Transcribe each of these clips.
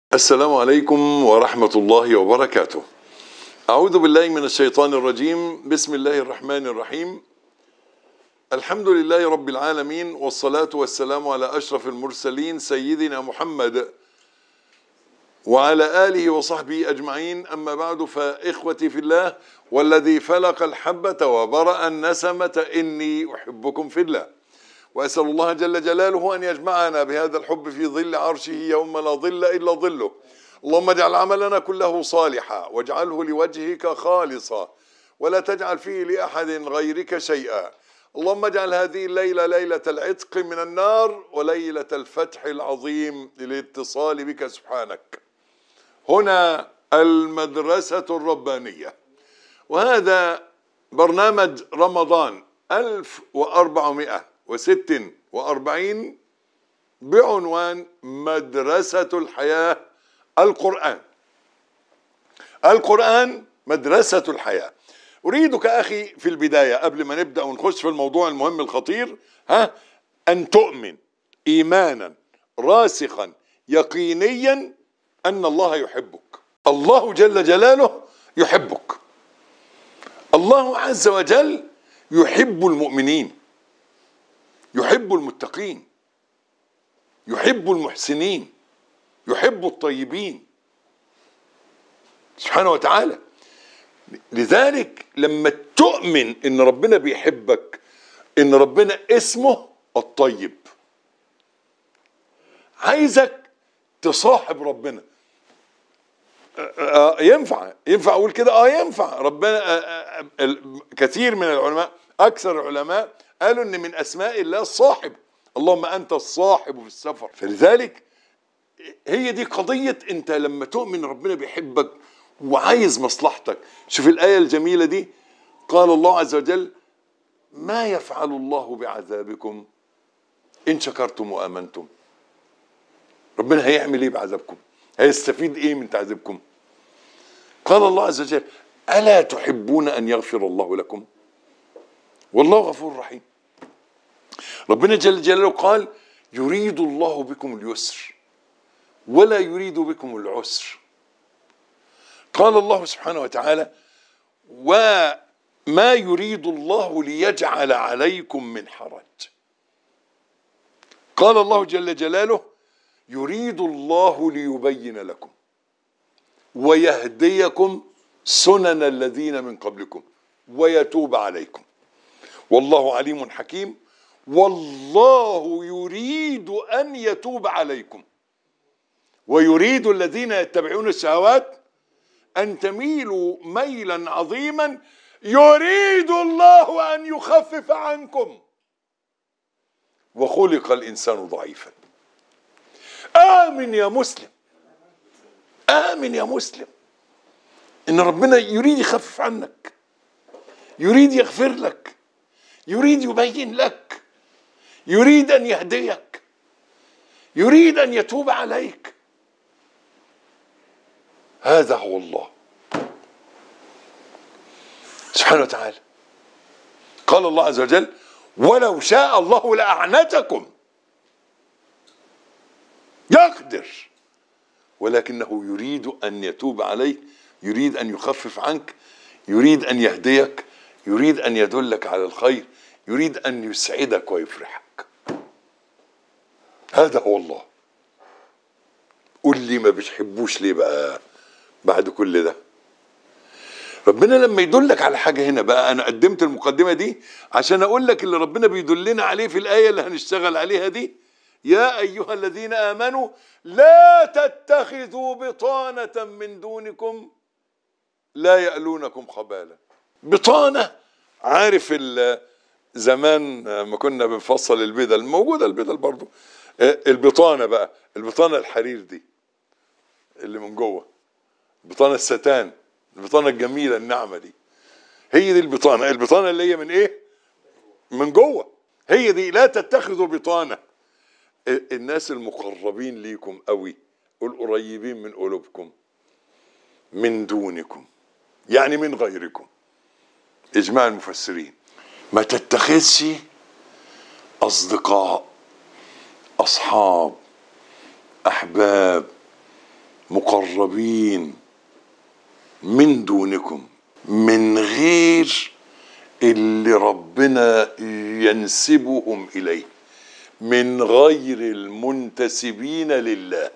السلام عليكم ورحمة الله وبركاته. أعوذ بالله من الشيطان الرجيم، بسم الله الرحمن الرحيم. الحمد لله رب العالمين والصلاة والسلام على أشرف المرسلين سيدنا محمد وعلى آله وصحبه أجمعين أما بعد فإخوتي في الله والذي فلق الحبة وبرأ النسمة إني أحبكم في الله وأسأل الله جل جلاله أن يجمعنا بهذا الحب في ظل عرشه يوم لا ظل إلا ظله اللهم اجعل عملنا كله صالحا واجعله لوجهك خالصا ولا تجعل فيه لأحد غيرك شيئا اللهم اجعل هذه الليلة ليلة العتق من النار وليلة الفتح العظيم للاتصال بك سبحانك هنا المدرسة الربانية وهذا برنامج رمضان 1446 بعنوان مدرسة الحياة القرآن القرآن مدرسة الحياة أريدك أخي في البداية قبل ما نبدأ ونخش في الموضوع المهم الخطير ها أن تؤمن إيمانا راسخا يقينيا أن الله يحبك الله جل جلاله يحبك الله عز وجل يحب المؤمنين يحب المتقين يحب المحسنين يحب الطيبين سبحانه وتعالى لذلك لما تؤمن ان ربنا بيحبك ان ربنا اسمه الطيب عايزك تصاحب ربنا آه ينفع ينفع اقول كده اه ينفع ربنا آه آه كثير من العلماء اكثر العلماء قالوا ان من اسماء الله الصاحب اللهم انت الصاحب في السفر فلذلك هي دي قضيه انت لما تؤمن ربنا بيحبك وعايز مصلحتك شوف الايه الجميله دي قال الله عز وجل ما يفعل الله بعذابكم ان شكرتم وامنتم ربنا هيعمل ايه بعذابكم هيستفيد ايه من تعذيبكم قال الله عز وجل الا تحبون ان يغفر الله لكم والله غفور رحيم ربنا جل جلاله قال يريد الله بكم اليسر ولا يريد بكم العسر قال الله سبحانه وتعالى وما يريد الله ليجعل عليكم من حرج قال الله جل جلاله يريد الله ليبين لكم ويهديكم سنن الذين من قبلكم ويتوب عليكم والله عليم حكيم والله يريد ان يتوب عليكم ويريد الذين يتبعون الشهوات ان تميلوا ميلا عظيما يريد الله ان يخفف عنكم وخلق الانسان ضعيفا امن يا مسلم امن يا مسلم ان ربنا يريد يخفف عنك يريد يغفر لك يريد يبين لك يريد ان يهديك يريد ان يتوب عليك هذا هو الله سبحانه وتعالى قال الله عز وجل ولو شاء الله لاعنتكم يقدر ولكنه يريد ان يتوب عليك يريد ان يخفف عنك يريد ان يهديك يريد ان يدلك على الخير يريد ان يسعدك ويفرحك هذا هو الله قول لي ما بتحبوش ليه بقى بعد كل ده ربنا لما يدلك على حاجة هنا بقى أنا قدمت المقدمة دي عشان أقول لك اللي ربنا بيدلنا عليه في الآية اللي هنشتغل عليها دي يا أيها الذين آمنوا لا تتخذوا بطانة من دونكم لا يألونكم خبالا بطانة عارف زمان ما كنا بنفصل البدل موجودة البدل برضو البطانة بقى البطانة الحرير دي اللي من جوه البطانة الستان البطانة الجميلة الناعمة دي هي دي البطانة البطانة اللي هي من ايه من جوه هي دي لا تتخذوا بطانة الناس المقربين ليكم قوي والقريبين من قلوبكم من دونكم يعني من غيركم اجماع المفسرين ما تتخذش اصدقاء اصحاب احباب مقربين من دونكم من غير اللي ربنا ينسبهم اليه من غير المنتسبين لله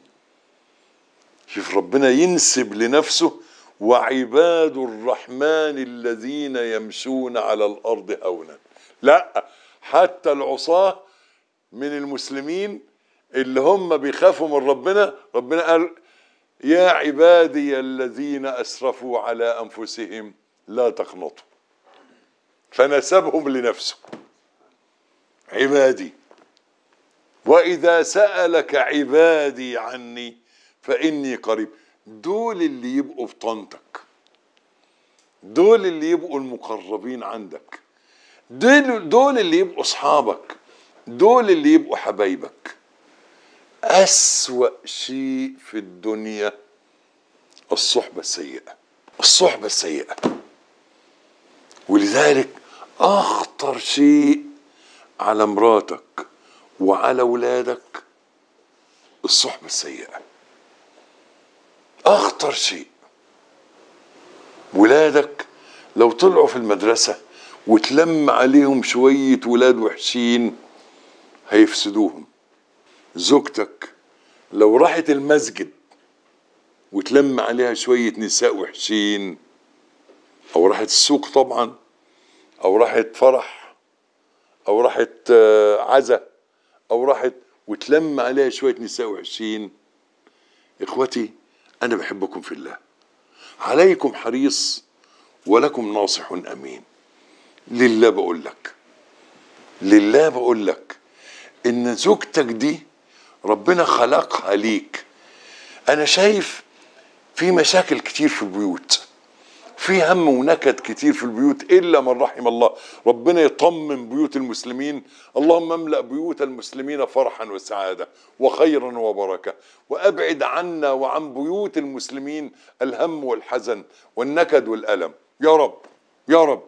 شوف ربنا ينسب لنفسه وعباد الرحمن الذين يمشون على الارض هونا لا حتى العصاه من المسلمين اللي هم بيخافوا من ربنا ربنا قال يا عبادي الذين اسرفوا على انفسهم لا تقنطوا فنسبهم لنفسه عبادي واذا سالك عبادي عني فاني قريب دول اللي يبقوا في طنطك دول اللي يبقوا المقربين عندك دول دول اللي يبقوا اصحابك دول اللي يبقوا حبايبك أسوأ شيء في الدنيا الصحبة السيئة الصحبة السيئة ولذلك أخطر شيء على مراتك وعلى ولادك الصحبة السيئة أخطر شيء ولادك لو طلعوا في المدرسة وتلم عليهم شوية ولاد وحشين هيفسدوهم زوجتك لو راحت المسجد وتلم عليها شوية نساء وحشين أو راحت السوق طبعا أو راحت فرح أو راحت آه، عزا أو راحت وتلم عليها شوية نساء وحشين إخوتي أنا بحبكم في الله عليكم حريص ولكم ناصح أمين لله بقول لك لله بقول لك إن زوجتك دي ربنا خلقها ليك أنا شايف في مشاكل كتير في البيوت في هم ونكد كتير في البيوت الا من رحم الله ربنا يطمن بيوت المسلمين اللهم املا بيوت المسلمين فرحا وسعاده وخيرا وبركه وابعد عنا وعن بيوت المسلمين الهم والحزن والنكد والالم يا رب يا رب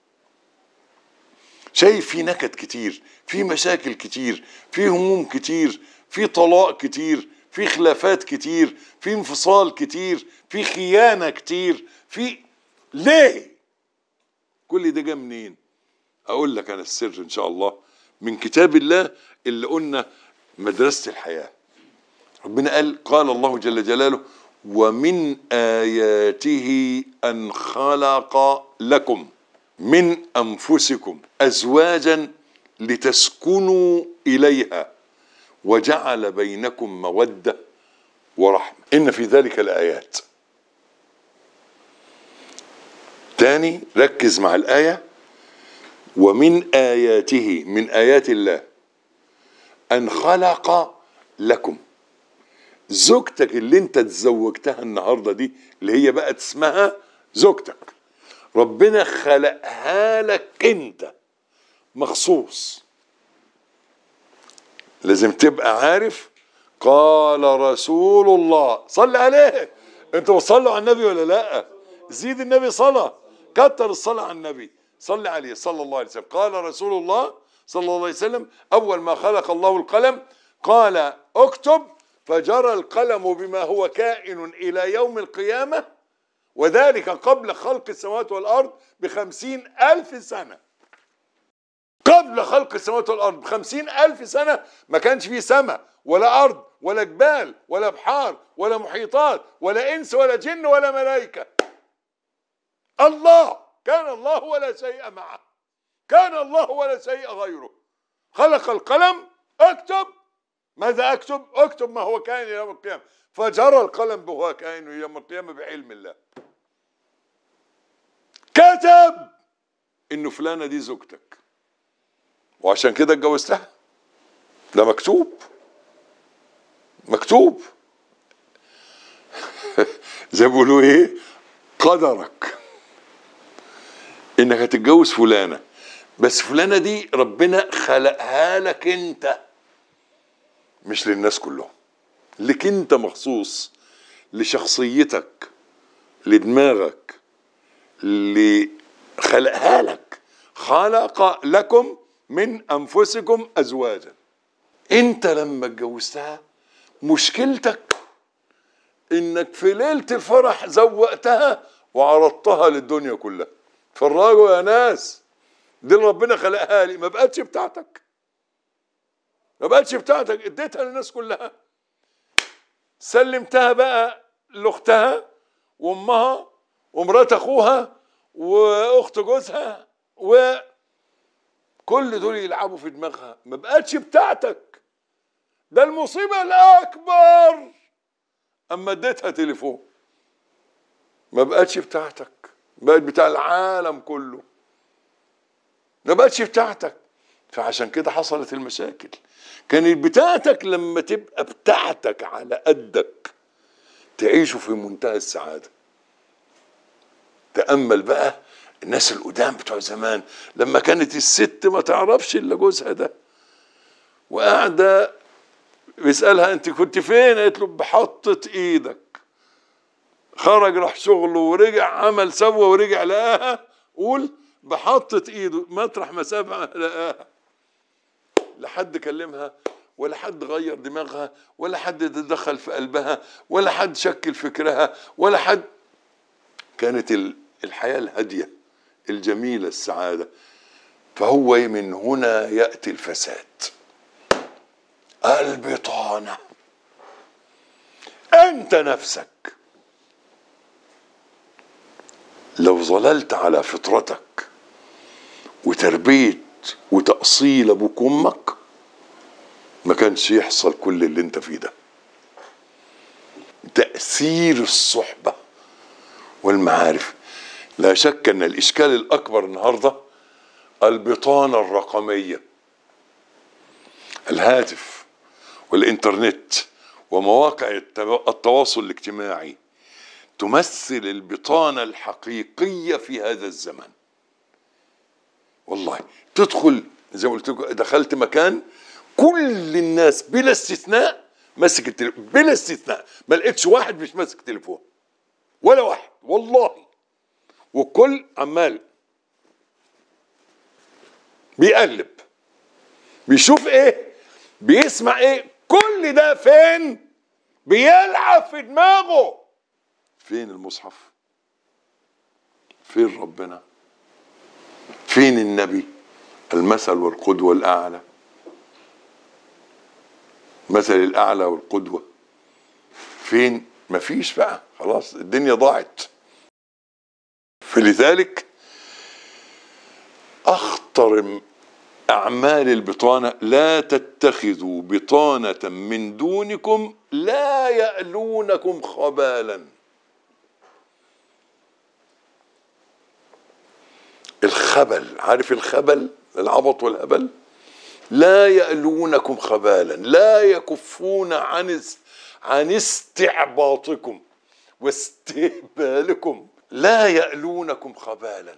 شايف في نكد كتير في مشاكل كتير في هموم كتير في طلاق كتير في خلافات كتير في انفصال كتير في خيانة كتير في ليه كل ده جه منين اقول لك انا السر ان شاء الله من كتاب الله اللي قلنا مدرسة الحياة ربنا قال قال الله جل جلاله ومن آياته أن خلق لكم من أنفسكم أزواجا لتسكنوا إليها وجعل بينكم مودة ورحمة إن في ذلك الآيات تاني ركز مع الآية ومن آياته من آيات الله أن خلق لكم زوجتك اللي انت تزوجتها النهاردة دي اللي هي بقت اسمها زوجتك ربنا خلقها لك انت مخصوص لازم تبقى عارف قال رسول الله صل عليه انتوا بتصلوا على النبي ولا لا زيد النبي صلاة كتر الصلاة على النبي صل عليه صلى الله عليه وسلم قال رسول الله صلى الله عليه وسلم أول ما خلق الله القلم قال اكتب فجرى القلم بما هو كائن إلى يوم القيامة وذلك قبل خلق السماوات والأرض بخمسين ألف سنة قبل خلق السماوات والأرض بخمسين ألف سنة ما كانش فيه سماء ولا أرض ولا جبال ولا بحار ولا محيطات ولا إنس ولا جن ولا ملائكة الله كان الله ولا شيء معه كان الله ولا شيء غيره خلق القلم اكتب ماذا اكتب اكتب ما هو كائن يوم القيامه فجرى القلم بهو كائن يوم القيامه بعلم الله كتب انه فلانه دي زوجتك وعشان كده اتجوزتها ده مكتوب مكتوب زي ما بيقولوا ايه قدرك انك هتتجوز فلانه بس فلانه دي ربنا خلقها لك انت مش للناس كلهم لك انت مخصوص لشخصيتك لدماغك اللي خلقها لك خلق لكم من انفسكم ازواجا انت لما اتجوزتها مشكلتك انك في ليله الفرح زوقتها وعرضتها للدنيا كلها فرجوا يا ناس دي اللي ربنا خلقها لي ما بقتش بتاعتك ما بقتش بتاعتك اديتها للناس كلها سلمتها بقى لاختها وامها ومرات اخوها واخت جوزها وكل دول يلعبوا في دماغها ما بقتش بتاعتك ده المصيبه الاكبر اما اديتها تليفون ما بقتش بتاعتك بقت بتاع العالم كله ما بقتش بتاعتك فعشان كده حصلت المشاكل كانت بتاعتك لما تبقى بتاعتك على قدك تعيشوا في منتهى السعادة تأمل بقى الناس القدام بتوع زمان لما كانت الست ما تعرفش الا جوزها ده وقاعدة بيسألها انت كنت فين قالت له بحطة ايدك خرج راح شغله ورجع عمل سوى ورجع لقاها قول بحطة ايده مطرح ما سابها لقاها لا حد كلمها ولا حد غير دماغها ولا حد تدخل في قلبها ولا حد شكل فكرها ولا حد كانت ال- الحياة الهادية الجميلة السعادة فهو من هنا يأتي الفساد البطانة أنت نفسك لو ظللت على فطرتك وتربيت وتأصيل أبوك وأمك ما كانش يحصل كل اللي انت فيه ده تأثير الصحبة والمعارف لا شك أن الإشكال الأكبر النهاردة البطانة الرقمية الهاتف والإنترنت ومواقع التوا- التواصل الاجتماعي تمثل البطانة الحقيقية في هذا الزمن والله تدخل زي ما قلت لكم دخلت مكان كل الناس بلا استثناء ماسك التليفون بلا استثناء ما لقيتش واحد مش ماسك تليفون ولا واحد والله والكل عمال بيقلب بيشوف ايه بيسمع ايه كل ده فين بيلعب في دماغه فين المصحف فين ربنا فين النبي المثل والقدوة الأعلى مثل الأعلى والقدوة فين مفيش بقى خلاص الدنيا ضاعت فلذلك أخطر أعمال البطانة لا تتخذوا بطانة من دونكم لا يألونكم خبالا الخبل عارف الخبل العبط والهبل لا يألونكم خبالا لا يكفون عن اس- عن استعباطكم واستهبالكم لا يألونكم خبالا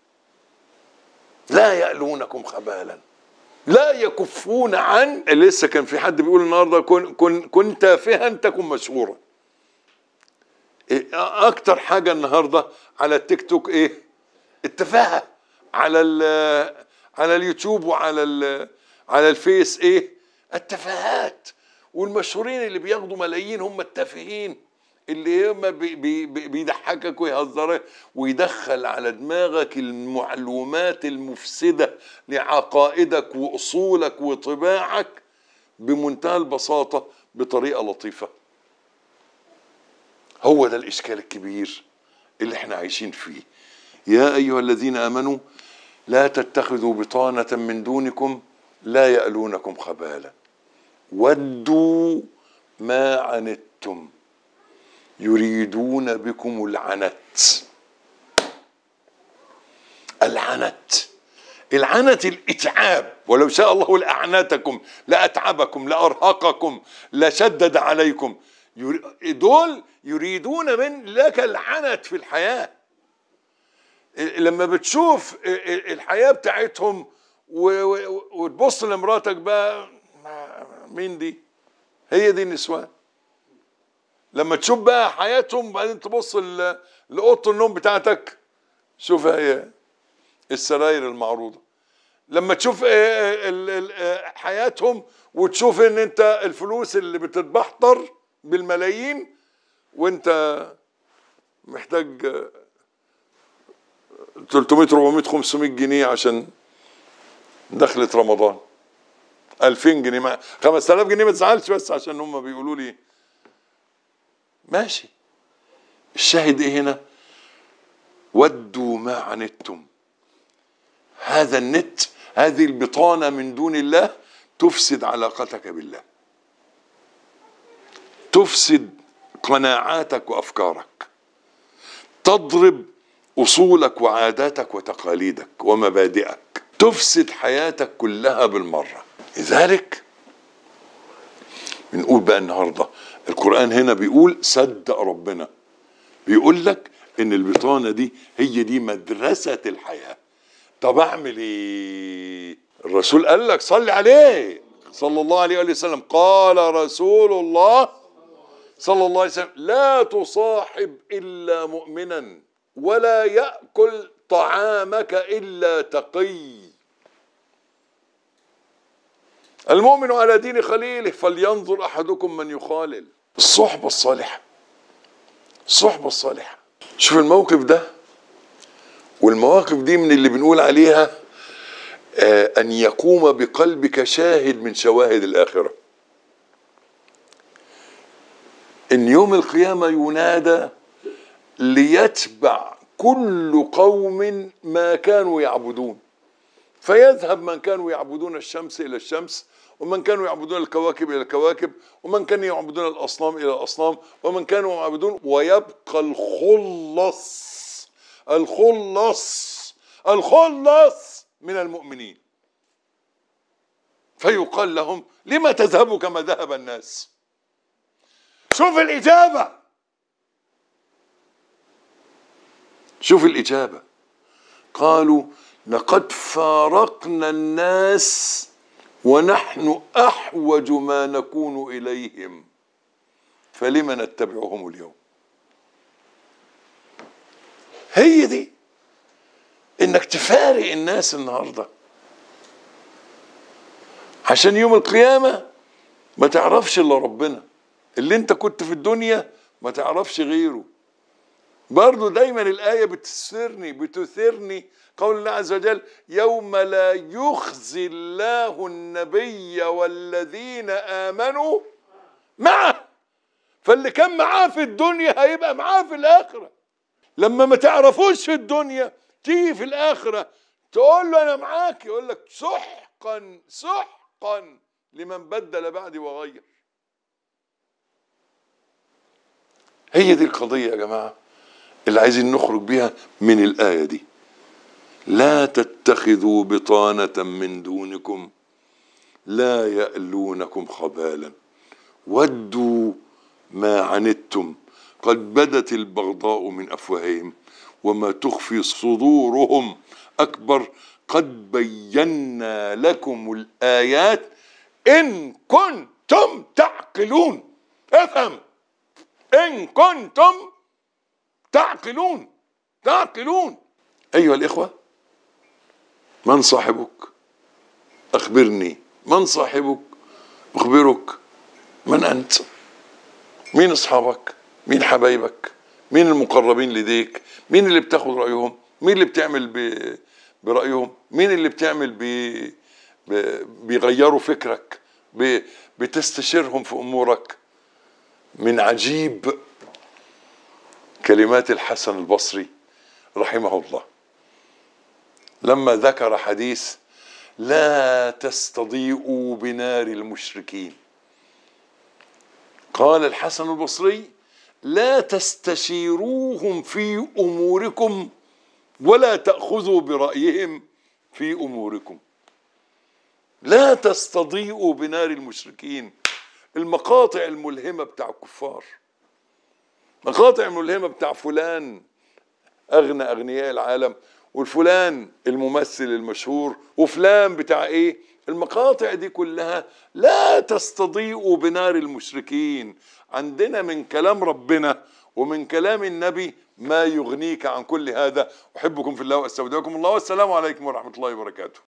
لا يألونكم خبالا لا يكفون عن لسه كان في حد بيقول النهارده كن كن كن تافها تكن مشهورا إيه اكتر حاجه النهارده على التيك توك ايه التفاهه على ال على اليوتيوب وعلى ال على الفيس ايه التفاهات والمشهورين اللي بياخدوا ملايين هم التافهين اللي هم بي بي بي- بيضحكك ويهزرك ويدخل على دماغك المعلومات المفسده لعقائدك واصولك وطباعك بمنتهى البساطه بطريقه لطيفه هو ده الاشكال الكبير اللي احنا عايشين فيه يا ايها الذين امنوا لا تتخذوا بطانه من دونكم لا يالونكم خبالا ودوا ما عنتم يريدون بكم العنت العنت العنت الاتعاب ولو شاء الله لاعنتكم لاتعبكم لارهقكم لشدد عليكم ير- دول يريدون من لك العنت في الحياه لما بتشوف الحياه بتاعتهم و- و- وتبص لمراتك بقى ما- مين دي هي دي النسوان لما تشوف بقى حياتهم بعدين تبص ل- لاوضه النوم بتاعتك شوف هي السراير المعروضه لما تشوف آه، ال- ال- آه، حياتهم وتشوف ان انت الفلوس اللي بتتبحتر بالملايين وانت محتاج 300 400 500 جنيه عشان دخلة رمضان 2000 جنيه ما 5000 جنيه ما تزعلش بس عشان هم بيقولوا لي ماشي الشاهد ايه هنا ودوا ما عنتم هذا النت هذه البطانه من دون الله تفسد علاقتك بالله تفسد قناعاتك وافكارك تضرب اصولك وعاداتك وتقاليدك ومبادئك تفسد حياتك كلها بالمره لذلك بنقول بقى النهارده القران هنا بيقول صدق ربنا بيقول لك ان البطانه دي هي دي مدرسه الحياه طب اعمل ايه الرسول قال لك صلي عليه صلى الله عليه وآله وسلم قال رسول الله صلى الله عليه وسلم لا تصاحب الا مؤمنا ولا ياكل طعامك الا تقي المؤمن على دين خليله فلينظر احدكم من يخالل الصحبه الصالحه الصحبه الصالحه شوف الموقف ده والمواقف دي من اللي بنقول عليها آه ان يقوم بقلبك شاهد من شواهد الاخره ان يوم القيامه ينادى ليتبع كل قوم ما كانوا يعبدون فيذهب من كانوا يعبدون الشمس الى الشمس ومن كانوا يعبدون الكواكب الى الكواكب ومن كانوا يعبدون الاصنام الى الاصنام ومن كانوا يعبدون ويبقى الخلص الخلص الخلص من المؤمنين فيقال لهم لما تذهبوا كما ذهب الناس شوف الإجابة شوف الإجابة قالوا لقد فارقنا الناس ونحن أحوج ما نكون إليهم فلم نتبعهم اليوم هي دي انك تفارق الناس النهارده عشان يوم القيامه ما تعرفش الا ربنا اللي انت كنت في الدنيا ما تعرفش غيره برضو دايما الآية بتثيرني بتثيرني قول الله عز وجل يوم لا يخزي الله النبي والذين آمنوا معه فاللي كان معاه في الدنيا هيبقى معاه في الآخرة لما ما تعرفوش في الدنيا تيجي في الآخرة تقول له أنا معاك يقول لك سحقا سحقا لمن بدل بعدي وغير هي دي القضية يا جماعة اللي عايزين نخرج بيها من الآية دي لا تتخذوا بطانة من دونكم لا يألونكم خبالا ودوا ما عنتم قد بدت البغضاء من أفواههم وما تخفي صدورهم أكبر قد بينا لكم الآيات إن كنتم تعقلون افهم إن كنتم تعقلون تعقلون أيها الإخوة من صاحبك أخبرني من صاحبك أخبرك من أنت مين أصحابك مين حبايبك مين المقربين لديك مين اللي بتاخد رأيهم مين اللي بتعمل ب... برأيهم مين اللي بتعمل ب... ب... بيغيروا فكرك ب... بتستشيرهم في أمورك من عجيب كلمات الحسن البصري رحمه الله لما ذكر حديث لا تستضيئوا بنار المشركين قال الحسن البصري لا تستشيروهم في اموركم ولا تاخذوا برايهم في اموركم لا تستضيئوا بنار المشركين المقاطع الملهمه بتاع الكفار مقاطع الملهمه بتاع فلان اغنى اغنياء العالم والفلان الممثل المشهور وفلان بتاع ايه المقاطع دي كلها لا تستضيئوا بنار المشركين عندنا من كلام ربنا ومن كلام النبي ما يغنيك عن كل هذا احبكم في الله واستودعكم الله والسلام عليكم ورحمه الله وبركاته